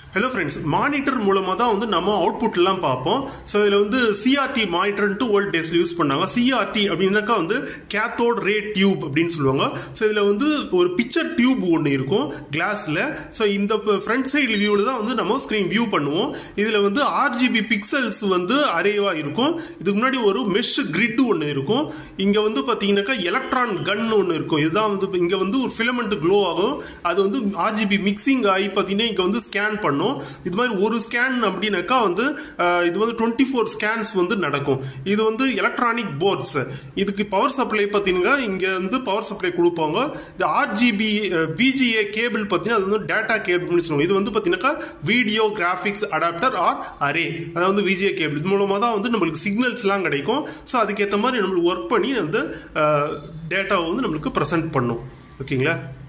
hello friends monitor மூலமாக தான் வந்து நம்ம அவுட்புட்லாம் பார்ப்போம் ஸோ இதில் வந்து சிஆர்டி மானிட்டர்ன்ட்டு ஓல்ட் டேஸில் யூஸ் பண்ணாங்க சிஆர்டி அப்படின்னாக்கா வந்து கேத்தோட் ரே டியூப் அப்படின்னு சொல்லுவாங்க ஸோ இதில் வந்து ஒரு பிக்சர் டியூப் ஒன்று இருக்கும் கிளாஸில் ஸோ இந்த ஃப்ரண்ட் சைடு வியூவில் தான் வந்து நம்ம ஸ்க்ரீன் வியூ பண்ணுவோம் இதில் வந்து ஆர்ஜிபி பிக்சல்ஸ் வந்து அரேவாக இருக்கும் இதுக்கு முன்னாடி ஒரு மெஷ் கிரிட் ஒன்று இருக்கும் இங்கே வந்து பார்த்தீங்கன்னாக்கா எலக்ட்ரான் கன் ஒன்று இருக்கும் இதுதான் வந்து இங்கே வந்து ஒரு ஃபிலமெண்ட் க்ளோ ஆகும் அது வந்து ஆர்ஜிபி மிக்சிங் ஆகி பார்த்தீங்கன்னா இங்கே வந்து ஸ்கேன் பண்ணும் இது மாதிரி ஒரு ஸ்கேன் அப்படின்னாக்கா வந்து அஹ், இது வந்து டுவெண்ட்டி ஃபோர் ஸ்கேன்ஸ் வந்து நடக்கும் இது வந்து எலக்ட்ரானிக் போர்ட்ஸ் இதுக்கு பவர் சப்ளை பார்த்தீங்கன்னா இங்கே வந்து பவர் சப்ளை கொடுப்பாங்க இந்த ஆர்ஜிபி விஜிஏ கேபிள் பார்த்தீங்கன்னா அது வந்து டேட்டா கேபிள்னு சொல்லுவாங்க இது வந்து பார்த்தீங்கன்னாக்கா video graphics adapter or array அதாவது வந்து விஜிஏ கேபிள் இது மூலமாக தான் வந்து நம்மளுக்கு சிக்னல்ஸ்லாம் கிடைக்கும் ஸோ அதுக்கேற்ற மாதிரி நம்மளுக்கு ஒர்க் பண்ணி அந்த டேட்டாவை வந்து நம்மளுக்கு ப்ரெசென்ட் பண்ணும் ஓகேங்களா